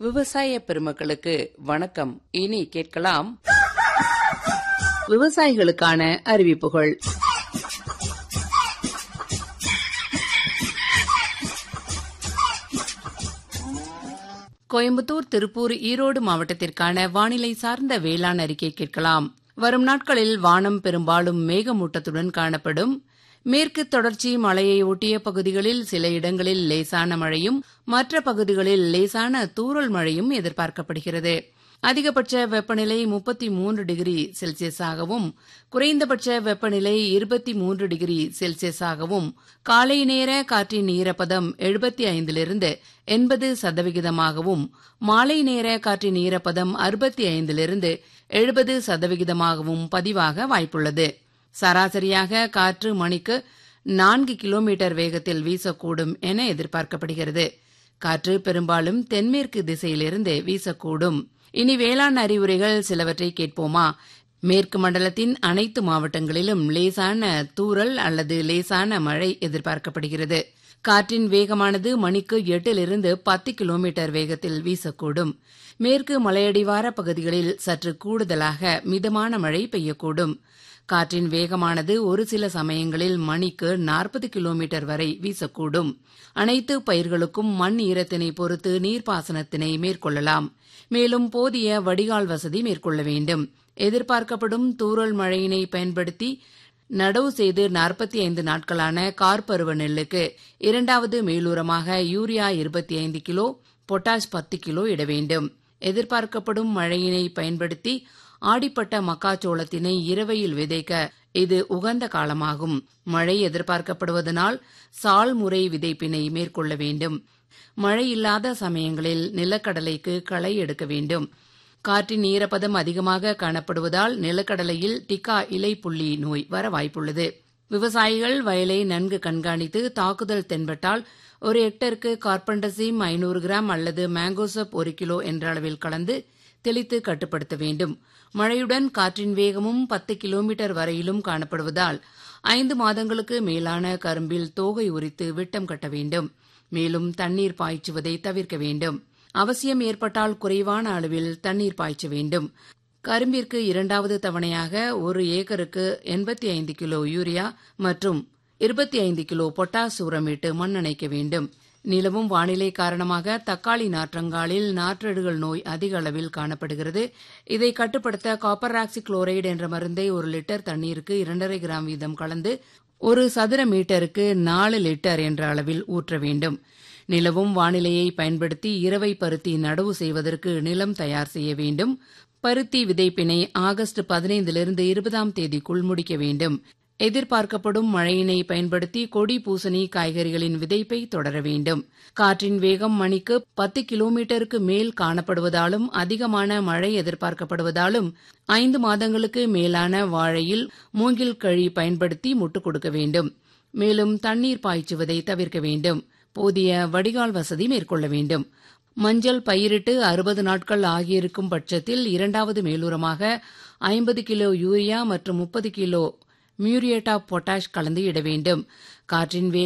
விவசாய பெருமக்களுக்கு வணக்கம் இனி கேட்கலாம் விவசாயிகளுக்கான அறிவிப்புகள் கோயம்புத்தூர் திருப்பூர் ஈரோடு மாவட்டத்திற்கான வானிலை சார்ந்த வேளாண் அறிக்கை கேட்கலாம் வரும் நாட்களில் வானம் பெரும்பாலும் மேகமூட்டத்துடன் காணப்படும் மேற்கு தொடர்ச்சி மலையை ஒட்டிய பகுதிகளில் சில இடங்களில் லேசான மழையும் மற்ற பகுதிகளில் லேசான தூறல் மழையும் எதிர்பார்க்கப்படுகிறது அதிகபட்ச வெப்பநிலை முப்பத்தி மூன்று டிகிரி செல்சியஸாகவும் குறைந்தபட்ச வெப்பநிலை இருபத்தி மூன்று டிகிரி செல்சியஸாகவும் காலை நேர காற்றின் ஈரப்பதம் எழுபத்தி ஐந்திலிருந்து எண்பது சதவிகிதமாகவும் மாலை நேர காற்றின் ஈரப்பதம் அறுபத்தி ஐந்திலிருந்து எழுபது சதவிகிதமாகவும் பதிவாக வாய்ப்புள்ளது சராசரியாக காற்று மணிக்கு நான்கு கிலோமீட்டர் வேகத்தில் வீசக்கூடும் என எதிர்பார்க்கப்படுகிறது காற்று பெரும்பாலும் தென்மேற்கு திசையிலிருந்து வீசக்கூடும் இனி வேளாண் அறிவுரைகள் சிலவற்றை கேட்போமா மேற்கு மண்டலத்தின் அனைத்து மாவட்டங்களிலும் லேசான தூறல் அல்லது லேசான மழை எதிர்பார்க்கப்படுகிறது காற்றின் வேகமானது மணிக்கு எட்டிலிருந்து பத்து கிலோமீட்டர் வேகத்தில் வீசக்கூடும் மேற்கு மலையடிவார பகுதிகளில் சற்று கூடுதலாக மிதமான மழை பெய்யக்கூடும் காற்றின் வேகமானது ஒரு சில சமயங்களில் மணிக்கு நாற்பது கிலோமீட்டர் வரை வீசக்கூடும் அனைத்து பயிர்களுக்கும் மண் ஈரத்தினை பொறுத்து நீர்ப்பாசனத்தினை மேற்கொள்ளலாம் மேலும் போதிய வடிகால் வசதி மேற்கொள்ள வேண்டும் எதிர்பார்க்கப்படும் தூறல் மழையினை பயன்படுத்தி நடவு செய்து நாற்பத்தி ஐந்து நாட்களான கார்பருவ நெல்லுக்கு இரண்டாவது மேலூரமாக யூரியா இருபத்தி ஐந்து கிலோ பொட்டாஷ் பத்து கிலோ இட வேண்டும் எதிர்பார்க்கப்படும் மழையினை பயன்படுத்தி ஆடிப்பட்ட மக்காச்சோளத்தினை இரவையில் விதைக்க இது உகந்த காலமாகும் மழை எதிர்பார்க்கப்படுவதனால் சால் முறை விதைப்பினை மேற்கொள்ள வேண்டும் மழை இல்லாத சமயங்களில் நிலக்கடலைக்கு களை எடுக்க வேண்டும் காற்றின் ஈரப்பதம் அதிகமாக காணப்படுவதால் நிலக்கடலையில் டிக்கா இலை புள்ளி நோய் வர வாய்ப்புள்ளது விவசாயிகள் வயலை நன்கு கண்காணித்து தாக்குதல் தென்பட்டால் ஒரு ஹெக்டருக்கு கார்பன்டசிம் ஐநூறு கிராம் அல்லது மேங்கோசப் ஒரு கிலோ என்ற அளவில் கலந்து தெளித்து கட்டுப்படுத்த வேண்டும் மழையுடன் காற்றின் வேகமும் பத்து கிலோமீட்டர் வரையிலும் காணப்படுவதால் ஐந்து மாதங்களுக்கு மேலான கரும்பில் தோகை உரித்து விட்டம் கட்ட வேண்டும் மேலும் தண்ணீர் பாய்ச்சுவதை தவிர்க்க வேண்டும் அவசியம் ஏற்பட்டால் குறைவான அளவில் தண்ணீர் பாய்ச்ச வேண்டும் கரும்பிற்கு இரண்டாவது தவணையாக ஒரு ஏக்கருக்கு எண்பத்தி ஐந்து கிலோ யூரியா மற்றும் இருபத்தி ஐந்து கிலோ பொட்டாஸ் உரமிட்டு மண்ணணைக்க வேண்டும் நிலவும் வானிலை காரணமாக தக்காளி நாற்றங்காலில் நாற்றடுகள் நோய் அதிக அளவில் காணப்படுகிறது இதை கட்டுப்படுத்த காப்பர் ஆக்சி குளோரைடு என்ற மருந்தை ஒரு லிட்டர் தண்ணீருக்கு இரண்டரை கிராம் வீதம் கலந்து ஒரு சதுர மீட்டருக்கு நாலு லிட்டர் என்ற அளவில் ஊற்ற வேண்டும் நிலவும் வானிலையை பயன்படுத்தி இரவை பருத்தி நடவு செய்வதற்கு நிலம் தயார் செய்ய வேண்டும் பருத்தி விதைப்பினை ஆகஸ்ட் பதினைந்திலிருந்து இருபதாம் தேதிக்குள் முடிக்க வேண்டும் எதிர்பார்க்கப்படும் மழையினை பயன்படுத்தி கொடி பூசணி காய்கறிகளின் விதைப்பை தொடர வேண்டும் காற்றின் வேகம் மணிக்கு பத்து கிலோமீட்டருக்கு மேல் காணப்படுவதாலும் அதிகமான மழை எதிர்பார்க்கப்படுவதாலும் ஐந்து மாதங்களுக்கு மேலான வாழையில் மூங்கில் கழி பயன்படுத்தி முட்டுக் கொடுக்க வேண்டும் மேலும் தண்ணீர் பாய்ச்சுவதை தவிர்க்க வேண்டும் போதிய வடிகால் வசதி மேற்கொள்ள வேண்டும் மஞ்சள் பயிரிட்டு அறுபது நாட்கள் ஆகியிருக்கும் பட்சத்தில் இரண்டாவது மேலூரமாக ஐம்பது கிலோ யூரியா மற்றும் முப்பது கிலோ மியூரியேட் ஆஃப் பொட்டாஷ் கலந்து இட வேண்டும் காற்றின்